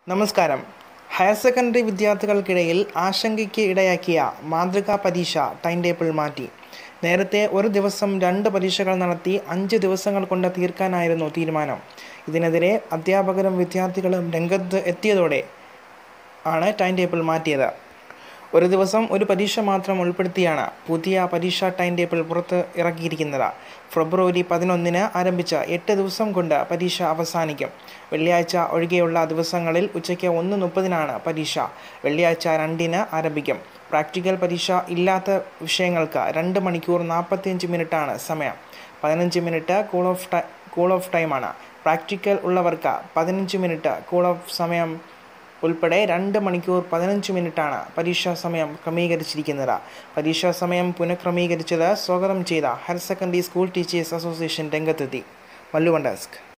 നമസ്കാരം higher secondary വിദ്യാർത്ഥികൾക്കിടയിൽ ആശങ്കയ്ക്ക് ഇടയാക്കിയ മാതൃകാ പരീക്ഷ ടൈം ടേബിൾ മാറ്റി നേരത്തെ ഒരു ദിവസം രണ്ട് പരീക്ഷകൾ നടത്തി അഞ്ച് ദിവസങ്ങൾ കൊണ്ട് തീർക്കാനായിരുന്നു തീരുമാനം ഇതിനെതിരെ അധ്യാപകരും വിദ്യാർത്ഥികളും രംഗത്ത് എത്തിയതോടെ ആണ് ടൈം ടേബിൾ മാറ്റിയത് ഒരു ദിവസം ഒരു പരീക്ഷ മാത്രം ഉൾപ്പെടുത്തിയാണ് പുതിയ പരീക്ഷാ ടൈം ടേബിൾ പുറത്ത് ഇറക്കിയിരിക്കുന്നത് ഫെബ്രുവരി പതിനൊന്നിന് ആരംഭിച്ച എട്ട് ദിവസം കൊണ്ട് പരീക്ഷ അവസാനിക്കും വെള്ളിയാഴ്ച ഒഴികെയുള്ള ദിവസങ്ങളിൽ ഉച്ചയ്ക്ക് ഒന്ന് മുപ്പതിനാണ് പരീക്ഷ വെള്ളിയാഴ്ച രണ്ടിന് ആരംഭിക്കും പ്രാക്ടിക്കൽ പരീക്ഷ ഇല്ലാത്ത വിഷയങ്ങൾക്ക് രണ്ട് മണിക്കൂർ നാൽപ്പത്തിയഞ്ച് മിനിറ്റാണ് സമയം പതിനഞ്ച് minute cool off time cool off ടൈമാണ് പ്രാക്ടിക്കൽ ഉള്ളവർക്ക് പതിനഞ്ച് മിനിറ്റ് കൂൾ ഓഫ് സമയം ഉൾപ്പെടെ രണ്ട് മണിക്കൂർ പതിനഞ്ച് മിനിറ്റാണ് പരീക്ഷാ സമയം ക്രമീകരിച്ചിരിക്കുന്നത് പരീക്ഷാ സമയം പുനഃക്രമീകരിച്ചത് സ്വാഗതം ചെയ്ത higher secondary school teachers association രംഗത്തെത്തി മല്ലുവൺ ഡെസ്ക്